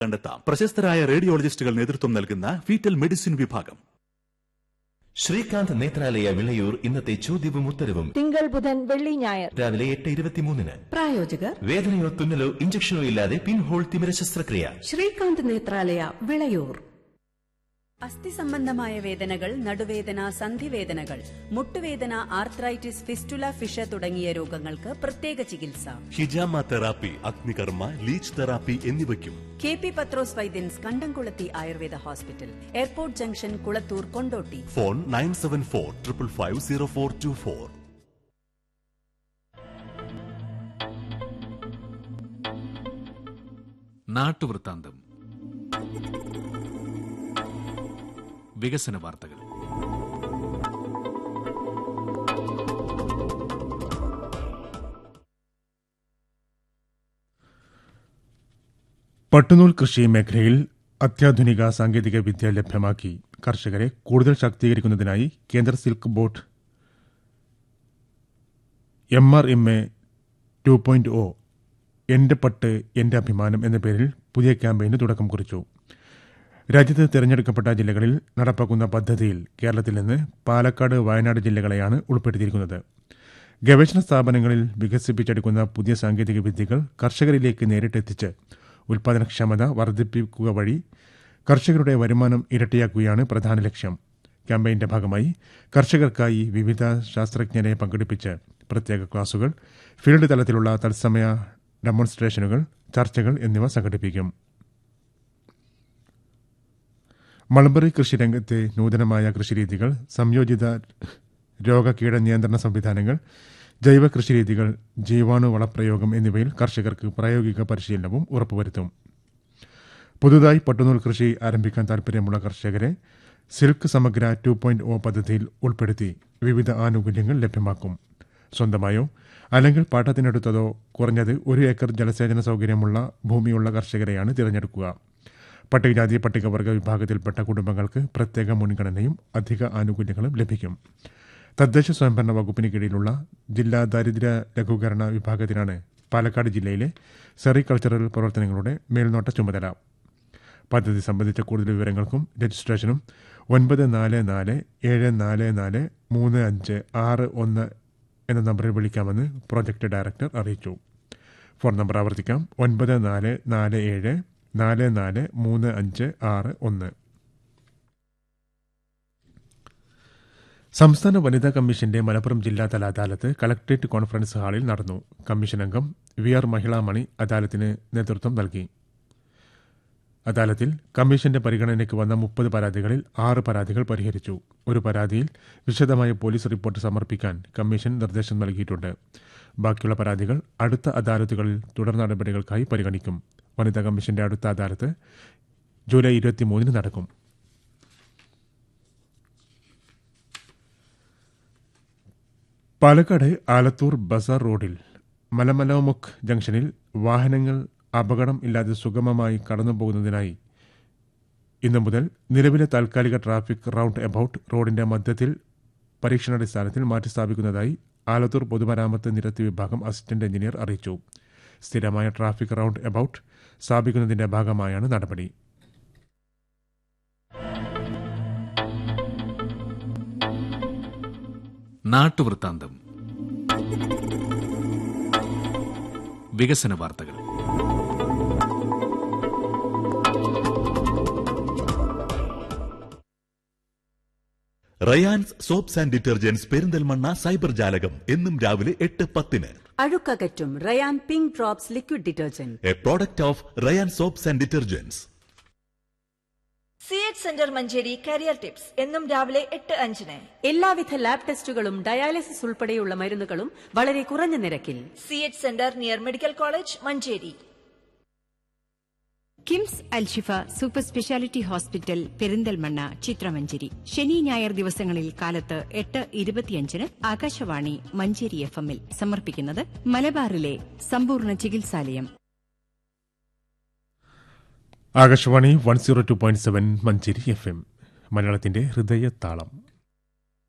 കണ്ടെത്താം പ്രശസ്തരായ റേഡിയോളജിസ്റ്റുകൾ നേതൃത്വം നൽകുന്ന ഫീറ്റൽ മെഡിസിൻ വിഭാഗം ശ്രീകാന്ത് നേത്രാലയ വിളയൂർ ഇന്നത്തെ ചോദ്യവും ഉത്തരവും തിങ്കൾ ബുധൻ വെള്ളി ഞായർ രാവിലെ എട്ട് ഇരുപത്തിമൂന്നിന് പ്രായോജകർ വേദനയോ തുന്നലോ ഇഞ്ചക്ഷനോ ഇല്ലാതെ പിൻഹോൾ തിമിര ശസ്ത്രക്രിയ ശ്രീകാന്ത് നേത്രാലയ വിളയൂർ അസ്ഥി സംബന്ധമായ വേദനകൾ നടുവേദന സന്ധിവേദനകൾ മുട്ടുവേദന ആർത്രൈറ്റിസ് ഫിസ്റ്റുല ഫിഷ തുടങ്ങിയ രോഗങ്ങൾക്ക് പ്രത്യേക ചികിത്സ ഹിജാമ തെറാപ്പി അഗ്നികർമ്മ ലീച്ച് തെറാപ്പി എന്നിവയ്ക്കും K P Pathrose Vaidyans Kandamkulathy Ayurveda hospital airport junction Kulathur Kondotty phone nine seven four triple five zero four two four നാട്ടുവൃത്താന്തം വികസന വാർത്തകൾ പട്ടുനൂൽ കൃഷി മേഖലയിൽ അത്യാധുനിക സാങ്കേതിക വിദ്യ ലഭ്യമാക്കി കർഷകരെ കൂടുതൽ ശാക്തീകരിക്കുന്നതിനായി കേന്ദ്ര silk board M R M A two point O എന്റെ പട്ട് എന്റെ അഭിമാനം എന്ന പേരിൽ പുതിയ ക്യാമ്പയിന് തുടക്കം കുറിച്ചു രാജ്യത്ത് തിരഞ്ഞെടുക്കപ്പെട്ട ജില്ലകളിൽ നടപ്പാക്കുന്ന പദ്ധതിയിൽ കേരളത്തിൽ നിന്ന് പാലക്കാട് വയനാട് ജില്ലകളെയാണ് ഉൾപ്പെടുത്തിയിരിക്കുന്നത് ഗവേഷണ സ്ഥാപനങ്ങളിൽ വികസിപ്പിച്ചെടുക്കുന്ന പുതിയ സാങ്കേതിക വിദ്യകൾ കർഷകരിലേക്ക് നേരിട്ടെത്തിച്ച് ഉൽപാദനക്ഷമത വർദ്ധിപ്പിക്കുക വഴി കർഷകരുടെ വരുമാനം ഇരട്ടിയാക്കുകയാണ് പ്രധാന ലക്ഷ്യം ക്യാമ്പയിന്റെ ഭാഗമായി കർഷകർക്കായി വിവിധ ശാസ്ത്രജ്ഞരെ പങ്കെടുപ്പിച്ച് പ്രത്യേക ക്ലാസുകൾ ഫീൽഡ് തലത്തിലുള്ള തത്സമയ ഡെമോൺസ്ട്രേഷനുകൾ ചർച്ചകൾ എന്നിവ സംഘടിപ്പിക്കും മൾബറി കൃഷിരംഗത്തെ നൂതനമായ കൃഷിരീതികൾ സംയോജിത രോഗകീട നിയന്ത്രണ സംവിധാനങ്ങൾ ജൈവ കൃഷിരീതികൾ ജീവാണു വളപ്രയോഗം എന്നിവയിൽ കർഷകർക്ക് പ്രായോഗിക പരിശീലനവും ഉറപ്പുവരുത്തും പുതുതായി പട്ടുനൂൽ കൃഷി ആരംഭിക്കാൻ താൽപ്പര്യമുള്ള കർഷകരെ സിൽക്ക് സമഗ്ര ടു പോയിന്റ് ഒ പദ്ധതിയിൽ ഉൾപ്പെടുത്തി വിവിധ ആനുകൂല്യങ്ങൾ ലഭ്യമാക്കും സ്വന്തമായോ അല്ലെങ്കിൽ പാട്ടത്തിനെടുത്തതോ കുറഞ്ഞത് ഒരു ഏക്കർ ജലസേചന സൗകര്യമുള്ള ഭൂമിയുള്ള കർഷകരെയാണ് തിരഞ്ഞെടുക്കുക പട്ടികജാതി പട്ടികവർഗ വിഭാഗത്തിൽപ്പെട്ട കുടുംബങ്ങൾക്ക് പ്രത്യേക മുൻഗണനയും അധിക ആനുകൂല്യങ്ങളും ലഭിക്കും തദ്ദേശ സ്വയംഭരണ വകുപ്പിന് കീഴിലുള്ള ജില്ലാ ദാരിദ്ര്യ ലഘൂകരണ വിഭാഗത്തിനാണ് പാലക്കാട് ജില്ലയിലെ സെറികൾച്ചറൽ പ്രവർത്തനങ്ങളുടെ മേൽനോട്ട ചുമതല പദ്ധതി സംബന്ധിച്ച കൂടുതൽ വിവരങ്ങൾക്കും രജിസ്ട്രേഷനും ഒൻപത് നാല് നാല് ഏഴ് നാല് നാല് മൂന്ന് അഞ്ച് ആറ് ഒന്ന് എന്ന നമ്പറിൽ വിളിക്കാമെന്ന് പ്രോജക്ട് ഡയറക്ടർ അറിയിച്ചു ഫോൺ നമ്പർ ആവർത്തിക്കാം ഒൻപത് നാല് നാല് ഏഴ് നാല് നാല് മൂന്ന് അഞ്ച് ആറ് ഒന്ന് സംസ്ഥാന വനിതാ കമ്മീഷന്റെ മലപ്പുറം ജില്ലാതല അദാലത്ത് കളക്ട്രേറ്റ് കോൺഫറൻസ് ഹാളിൽ നടന്നു കമ്മീഷൻ അംഗം വി ആർ മഹിളാമണി അദാലത്തിന് നേതൃത്വം നൽകി അദാലത്തിൽ കമ്മീഷന്റെ പരിഗണനയ്ക്ക് വന്ന മുപ്പത് പരാതികളിൽ ആറ് പരാതികൾ പരിഹരിച്ചു ഒരു പരാതിയിൽ വിശദമായ പോലീസ് റിപ്പോർട്ട് സമർപ്പിക്കാൻ കമ്മീഷൻ നിർദ്ദേശം നൽകിയിട്ടുണ്ട് ബാക്കിയുള്ള പരാതികൾ അടുത്ത അദാലത്തുകളിൽ തുടർ നടപടികൾക്കായി പരിഗണിക്കും വനിതാ കമ്മീഷന്റെ അടുത്ത അദാലത്ത് ജൂലൈ ഇരുപത്തിമൂന്നിന് നടക്കും പാലക്കാട് ആലത്തൂർ ബസാർ റോഡിൽ മലമലോമുഖ് ജംഗ്ഷനിൽ വാഹനങ്ങൾ അപകടം ഇല്ലാതെ സുഗമമായി കടന്നുപോകുന്നതിനായി ഇന്നു മുതൽ നിലവിലെ താൽക്കാലിക ട്രാഫിക് റൌണ്ട് എബൌട്ട് റോഡിന്റെ മധ്യത്തിൽ പരീക്ഷണാടിസ്ഥാനത്തിൽ മാറ്റിസ്ഥാപിക്കുന്നതായി ആലത്തൂർ പൊതുമരാമത്ത് നിരത്തി വിഭാഗം അസിസ്റ്റന്റ് എഞ്ചിനീയർ അറിയിച്ചു സ്ഥിരമായ ട്രാഫിക് റൌണ്ട് എബൌട്ട് സ്ഥാപിക്കുന്നതിന്റെ ഭാഗമായാണ് നടപടി നാട്ടുവൃത്താന്തം വികസന വാർത്തകൾ Rayans soaps and detergents Perinthalmanna cyber ജാലകം എന്നും രാവിലെ എട്ട് പത്തിന് അഴുക്കകറ്റും Rayan pink drops liquid detergent a product of Rayan soaps and detergents C H centre Manjeri career tips എന്നും രാവിലെ എട്ട് അഞ്ചിന് എല്ലാവിധ ലാബ് ടെസ്റ്റുകളും ഡയാലിസിസ് ഉൾപ്പെടെയുള്ള മരുന്നുകളും വളരെ കുറഞ്ഞ നിരക്കിൽ C H centre near medical college Manjeri KIMS Alshifa super speciality hospital Perinthalmanna ചിത്രമഞ്ചേരി ശനി ഞായർ ദിവസങ്ങളിൽ കാലത്ത് എട്ട് ഇരുപത്തിയഞ്ചിന് ആകാശവാണി മഞ്ചേരി എഫ് എമ്മിൽ സമർപ്പിക്കുന്നത് മലബാറിലെ സമ്പൂർണ്ണ ചികിത്സാലയം Akashvani one zero two point seven Manjeri F M മലയാളത്തിന്റെ ഹൃദയത്താളം